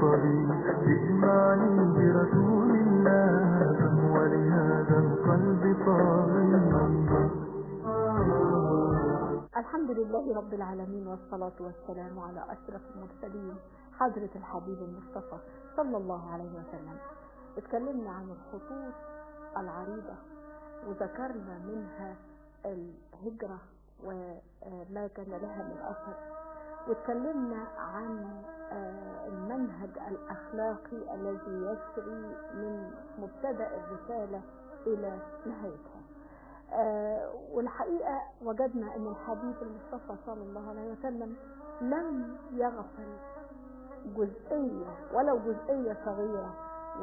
طبيب تجمعني برسول الله ولهذا القلب طالب الحمد لله رب العالمين والصلاة والسلام على أشرف المرسلين حضرة الحبيب المصطفى صلى الله عليه وسلم اتكلمنا عن الخطوط العريضة وذكرنا منها الهجرة وما كان لها من أثر واتكلمنا عن المنهج الأخلاقي الذي يسري من مبتدأ الرسالة إلى نهايتها والحقيقة وجدنا أن الحبيب المصطفى صلى الله عليه وسلم لم يغفل جزئية ولو جزئية صغيرة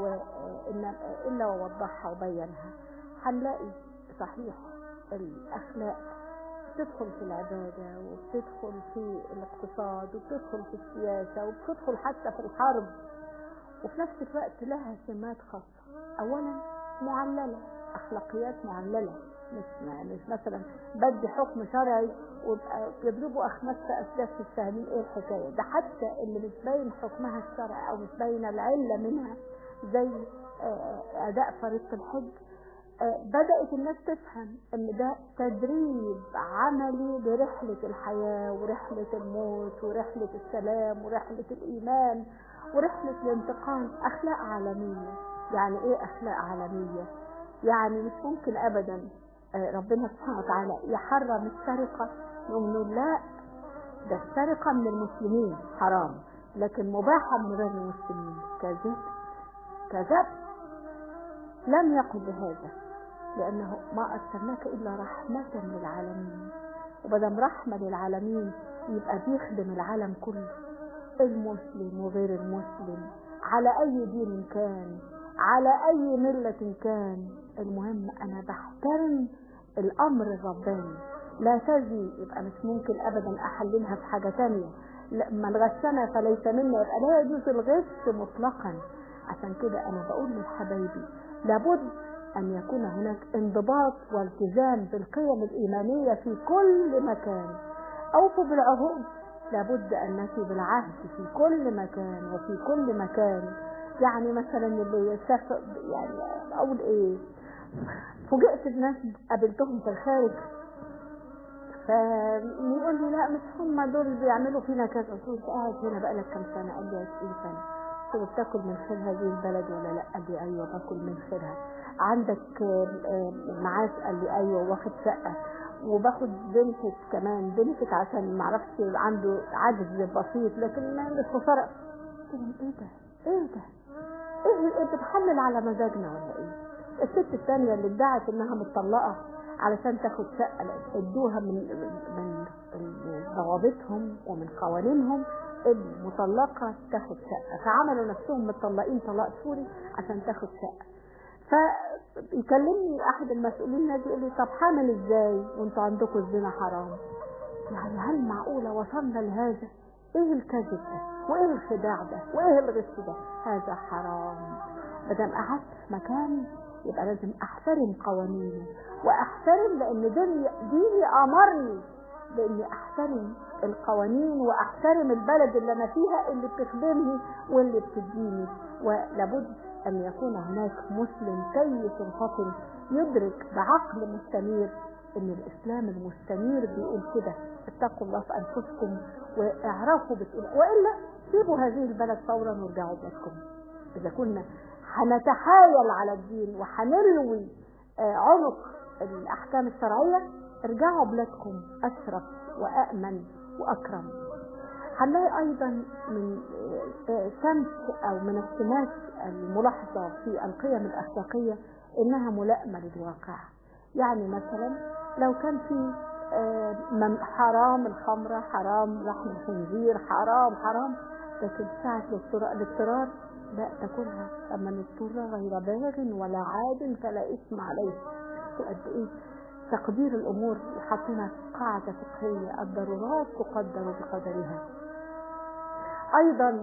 إلا ووضحها وبينها هنلاقي صحيح الأخلاق بتدخل في العبادة وبتدخل في الاقتصاد وبتدخل في السياسة وبتدخل حتى في الحرب وفي نفس الوقت لها سمات خاصة أولا معللة أخلاقيات معللة مش مش مثلا بدي حكم شرعي ويبقى يضربوا اخماس اسلاف في السهمين ايه الحكايه ده حتى اللي مش باين حكمها الشرعي او مش باينه العله منها زي اداء فريضه الحج بدات الناس تفهم ان ده تدريب عملي لرحله الحياه ورحله الموت ورحله السلام ورحله الايمان ورحله الانتقام اخلاق عالميه يعني ايه اخلاق عالميه يعني مش ممكن ابدا ربنا سبحانه وتعالى يحرم السرقة نقول لا ده السرقة من المسلمين حرام لكن مباحة من غير المسلمين كذب كذب لم يقل بهذا لأنه ما أرسلناك إلا رحمة للعالمين وبدم رحمة للعالمين يبقى بيخدم العالم كله المسلم وغير المسلم على أي دين كان على أي ملة كان المهم أنا بحترم الأمر الرباني لا تزي يبقى مش ممكن أبدا أحللها في حاجة تانية من غشنا فليس منا يبقى لا يجوز الغش مطلقا عشان كده أنا بقول لحبايبي لابد أن يكون هناك انضباط والتزام بالقيم الإيمانية في كل مكان أوفوا بالعهود لابد أن نفي بالعهد في كل مكان وفي كل مكان يعني مثلا اللي يسافر يعني اقول ايه فوجئت بناس قابلتهم في الخارج فيقول لي لا مش هم دول بيعملوا فينا كذا قلت له قاعد هنا بقالك كام سنه قال لي 20 سنه قلت له بتاكل من خير هذه البلد ولا لا قال لي ايوه باكل من خيرها عندك معاش قال لي ايوه واخد شقه وباخد بنفت كمان بنفت عشان ما اعرفش عنده عجز بسيط لكن ما مش خساره قلت لهم ايه ده ايه ده ايه بتحمل على مزاجنا ولا ايه الست الثانيه اللي ادعت انها متطلقه علشان تاخد شقه ادوها من من ضوابطهم ومن قوانينهم المطلقه تاخد شقه فعملوا نفسهم متطلقين طلاق سوري عشان تاخد شقه فيكلمني احد المسؤولين نادي يقول لي طب حامل ازاي وانتوا عندكم الزنا حرام يعني هل معقوله وصلنا لهذا ايه الكذب ده وايه الخداع ده وايه الغش ده هذا حرام مادام قعدت في مكان يبقى لازم احترم قوانيني واحترم لان ديني ديني امرني باني احترم القوانين واحترم البلد اللي انا فيها اللي بتخدمني واللي بتديني ولابد ان يكون هناك مسلم كيس فطن يدرك بعقل مستنير ان الاسلام المستنير بيقول كده اتقوا الله في انفسكم واعرفوا بتقول والا سيبوا هذه البلد فورا وارجعوا بلادكم اذا كنا هنتحايل على الدين وهنلوي عنق الاحكام الشرعيه ارجعوا بلادكم اشرف وامن واكرم هنلاقي ايضا من شمس او من السمات الملاحظه في القيم الاخلاقيه انها ملائمه للواقع يعني مثلا لو كان في حرام الخمرة حرام لحم الخنزير حرام حرام لكن ساعة الاضطرار لا تاكلها فمن اضطر غير باغ ولا عاد فلا إثم عليه قد إيه تقدير الأمور وحطينا قاعدة فقهية الضرورات تقدر بقدرها أيضا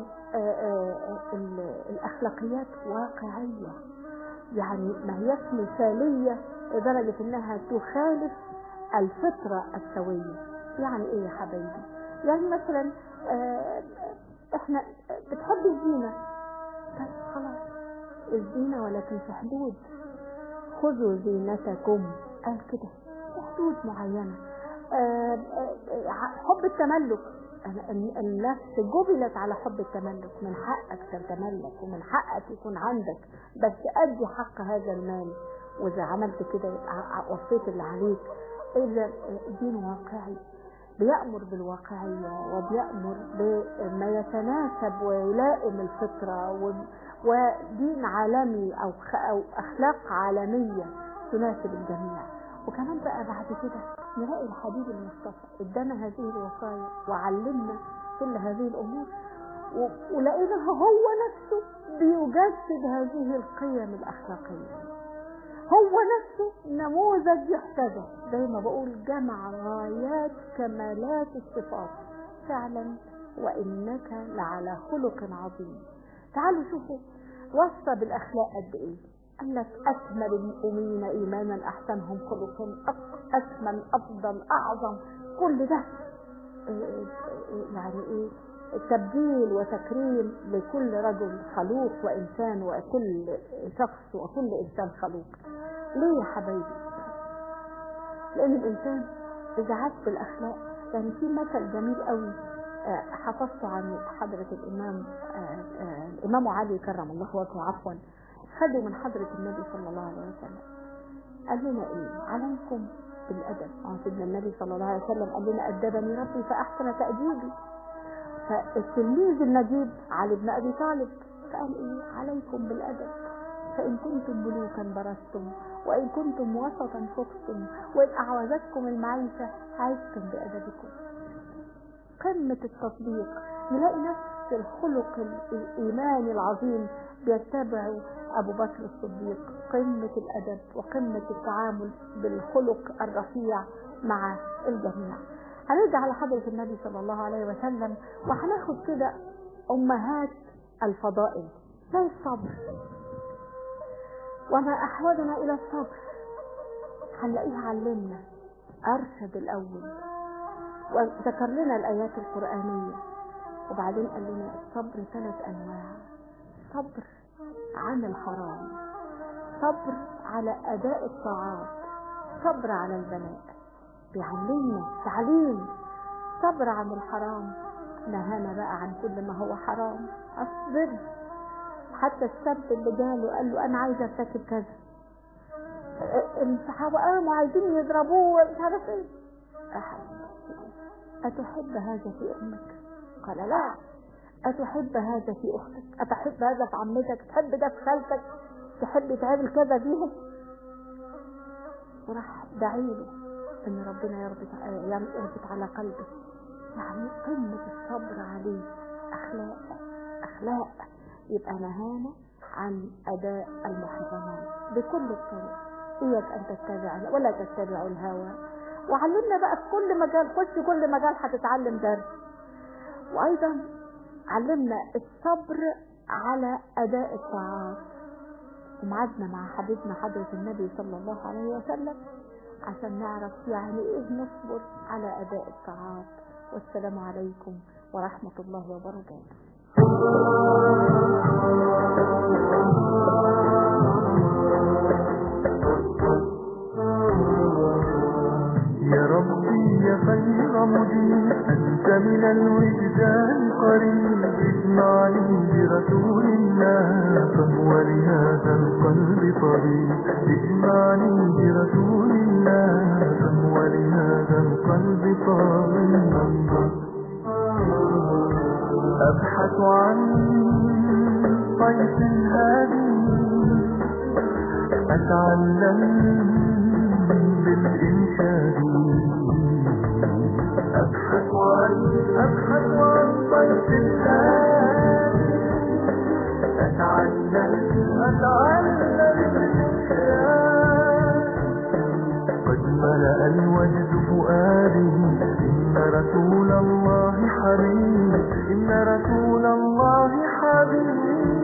الأخلاقيات واقعية يعني ما هيش مثالية لدرجة انها تخالف الفطرة السوية يعني ايه يا حبايبي يعني مثلا احنا بتحب الزينة طيب خلاص الزينة ولكن في حدود خذوا زينتكم قال كده في حدود معينة آه، آه، آه، حب التملك أنا- ال- النفس جبلت على حب التملك من حقك تتملك ومن حقك يكون عندك بس أدي حق هذا المال وإذا عملت كده يبقى ع- وفيت اللي عليك إذا دين واقعي بيأمر بالواقعية وبيأمر بما يتناسب ويلائم الفطرة و- ودين عالمي أو خ- أو أخلاق عالمية تناسب الجميع وكمان بقى بعد كده نلاقي الحبيب المصطفى ادانا هذه الوصايا وعلمنا كل هذه الامور و- ولقيناه هو نفسه بيجسد هذه القيم الاخلاقيه هو نفسه نموذج يحتذى زي ما بقول جمع غايات كمالات الصفات فعلا وانك لعلى خلق عظيم تعالوا شوفوا وصى بالاخلاق قد ايه قال لك اكمل المؤمنين ايمانا احسنهم خلقا أك- اكمل افضل اعظم كل ده إيه- إيه- يعني ايه تبديل وتكريم لكل رجل خلوق وانسان وكل شخص وكل انسان خلوق ليه يا حبايبي لان الانسان اذا عاش بالاخلاق يعني في مثل جميل قوي آه، حفظته عن حضرة الإمام آه، آه، الإمام علي كرم الله وجهه عفوا خده من حضرة النبي صلى الله عليه وسلم قال لنا إيه عليكم بالأدب آه، سيدنا النبي صلى الله عليه وسلم قال لنا أدبني ربي فأحسن تأديبي فالتلميذ النجيب علي بن أبي طالب فقال إيه عليكم بالأدب فإن كنتم ملوكا برزتم وإن كنتم وسطا فقتم وإن أعوزتكم المعيشة عشتم بأدبكم قمة التطبيق نلاقي نفس الخلق ال- الإيماني العظيم بيتبع أبو بكر الصديق قمة الأدب وقمة التعامل بالخلق الرفيع مع الجميع هنرجع على حضرة النبي صلى الله عليه وسلم وهناخد كده أمهات الفضائل زي الصبر وما أحوجنا إلى الصبر هنلاقيه علمنا أرشد الأول وذكر لنا الآيات القرآنية وبعدين قال لنا الصبر ثلاث أنواع صبر عن الحرام صبر على أداء الطاعات صبر على البلاء بيعلمنا تعليم صبر عن الحرام نهانا بقى عن كل ما هو حرام اصبر حتى السبت اللي جاله قال له انا عايزه ارتكب كذا الصحابه قاموا عايزين يضربوه مش عارف ايه أحد أتحب هذا في أمك؟ قال لا أتحب هذا في أختك؟ أتحب هذا في عمتك؟ تحب ده في خالتك؟ تحب تعمل كذا فيهم؟ وراح دعيله إن ربنا يربط يعني يربط على قلبه يعني قمة الصبر عليه أخلاق أخلاق يبقى نهانا عن أداء المحرمات بكل الطرق إياك أن تتبع ولا تتبع الهوى وعلمنا بقى في كل مجال خش كل مجال هتتعلم درس وايضا علمنا الصبر على اداء الطاعات ومعدنا مع حبيبنا حضرة النبي صلى الله عليه وسلم عشان نعرف يعني ايه نصبر على اداء الطاعات والسلام عليكم ورحمة الله وبركاته يا ربي يا خير مجيب أنت من الوجدان قريب اجمعني برسول الله فهو لهذا القلب طبيب اجمعني برسول الله فهو لهذا القلب طبيب أبحث عن طيف هادي أتعلم بالإنشاد أبحث عن أبحث عن طيف الهادي أتعلم أتعلم بالإنشاد قد ملأ الوجد فؤادي إن رسول الله حبيب إن رسول الله حبيب